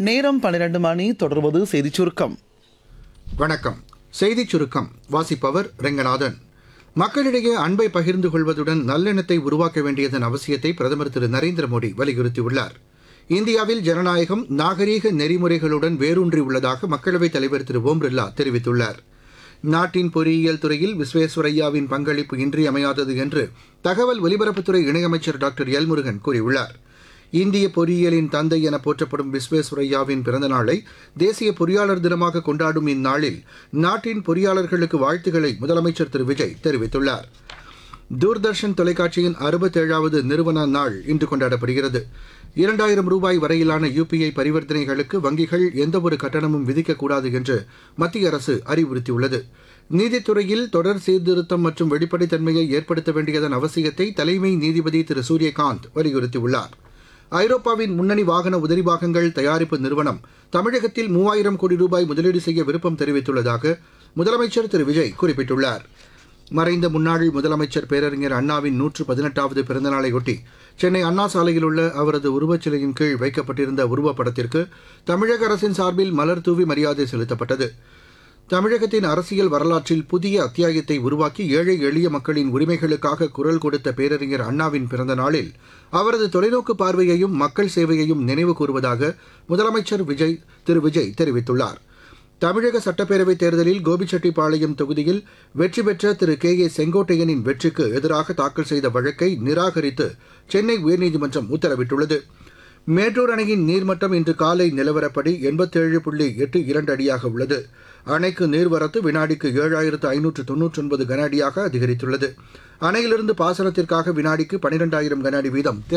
நேரம் பன்னிரண்டு மணி தொடர்வது செய்திச் சுருக்கம் வணக்கம் செய்திச் சுருக்கம் வாசிப்பவர் ரெங்கநாதன் மக்களிடையே அன்பை பகிர்ந்து கொள்வதுடன் நல்லெண்ணத்தை உருவாக்க வேண்டியதன் அவசியத்தை பிரதமர் திரு நரேந்திர மோடி வலியுறுத்தியுள்ளார் இந்தியாவில் ஜனநாயகம் நாகரீக நெறிமுறைகளுடன் வேரூன்றி உள்ளதாக மக்களவைத் தலைவர் திரு ஓம் பிர்லா தெரிவித்துள்ளார் நாட்டின் பொறியியல் துறையில் விஸ்வேஸ்வரய்யாவின் பங்களிப்பு இன்றியமையாதது என்று தகவல் ஒலிபரப்புத்துறை இணையமைச்சர் டாக்டர் எல் முருகன் கூறியுள்ளார் இந்திய பொறியியலின் தந்தை என போற்றப்படும் விஸ்வேஸ்வரய்யாவின் பிறந்த நாளை தேசிய பொறியாளர் தினமாக கொண்டாடும் இந்நாளில் நாட்டின் பொறியாளர்களுக்கு வாழ்த்துக்களை முதலமைச்சர் திரு விஜய் தெரிவித்துள்ளார் தூர்தர்ஷன் தொலைக்காட்சியின் அறுபத்தேழாவது நிறுவன நாள் இன்று கொண்டாடப்படுகிறது இரண்டாயிரம் ரூபாய் வரையிலான யுபிஐ பரிவர்த்தனைகளுக்கு வங்கிகள் எந்தவொரு கட்டணமும் விதிக்கக்கூடாது என்று மத்திய அரசு அறிவுறுத்தியுள்ளது நீதித்துறையில் தொடர் சீர்திருத்தம் மற்றும் வெளிப்படைத்தன்மையை ஏற்படுத்த வேண்டியதன் அவசியத்தை தலைமை நீதிபதி திரு சூரியகாந்த் வலியுறுத்தியுள்ளார் ஐரோப்பாவின் முன்னணி வாகன உதிரி பாகங்கள் தயாரிப்பு நிறுவனம் தமிழகத்தில் மூவாயிரம் கோடி ரூபாய் முதலீடு செய்ய விருப்பம் தெரிவித்துள்ளதாக முதலமைச்சர் திரு விஜய் குறிப்பிட்டுள்ளார் மறைந்த முன்னாள் முதலமைச்சர் பேரறிஞர் அண்ணாவின் நூற்று பதினெட்டாவது பிறந்தநாளையொட்டி சென்னை அண்ணா சாலையில் உள்ள அவரது உருவச்சிலையின் கீழ் வைக்கப்பட்டிருந்த உருவப்படத்திற்கு தமிழக அரசின் சார்பில் மலர் தூவி மரியாதை செலுத்தப்பட்டது தமிழகத்தின் அரசியல் வரலாற்றில் புதிய அத்தியாயத்தை உருவாக்கி ஏழை எளிய மக்களின் உரிமைகளுக்காக குரல் கொடுத்த பேரறிஞர் அண்ணாவின் பிறந்த நாளில் அவரது தொலைநோக்கு பார்வையையும் மக்கள் சேவையையும் நினைவு கூறுவதாக முதலமைச்சர் விஜய் திரு விஜய் தெரிவித்துள்ளார் தமிழக சட்டப்பேரவைத் தேர்தலில் கோபிச்செட்டிப்பாளையம் தொகுதியில் வெற்றி பெற்ற திரு கே ஏ செங்கோட்டையனின் வெற்றிக்கு எதிராக தாக்கல் செய்த வழக்கை நிராகரித்து சென்னை உயர்நீதிமன்றம் உத்தரவிட்டுள்ளது மேட்டூர் அணையின் நீர்மட்டம் இன்று காலை நிலவரப்படி எண்பத்தேழு புள்ளி எட்டு இரண்டு அடியாக உள்ளது அணைக்கு நீர்வரத்து வினாடிக்கு ஏழாயிரத்து ஐநூற்று தொன்னூற்றி ஒன்பது கன அடியாக அதிகரித்துள்ளது அணையிலிருந்து பாசனத்திற்காக வினாடிக்கு பனிரெண்டாயிரம் கன அடி வீதம் திறந்து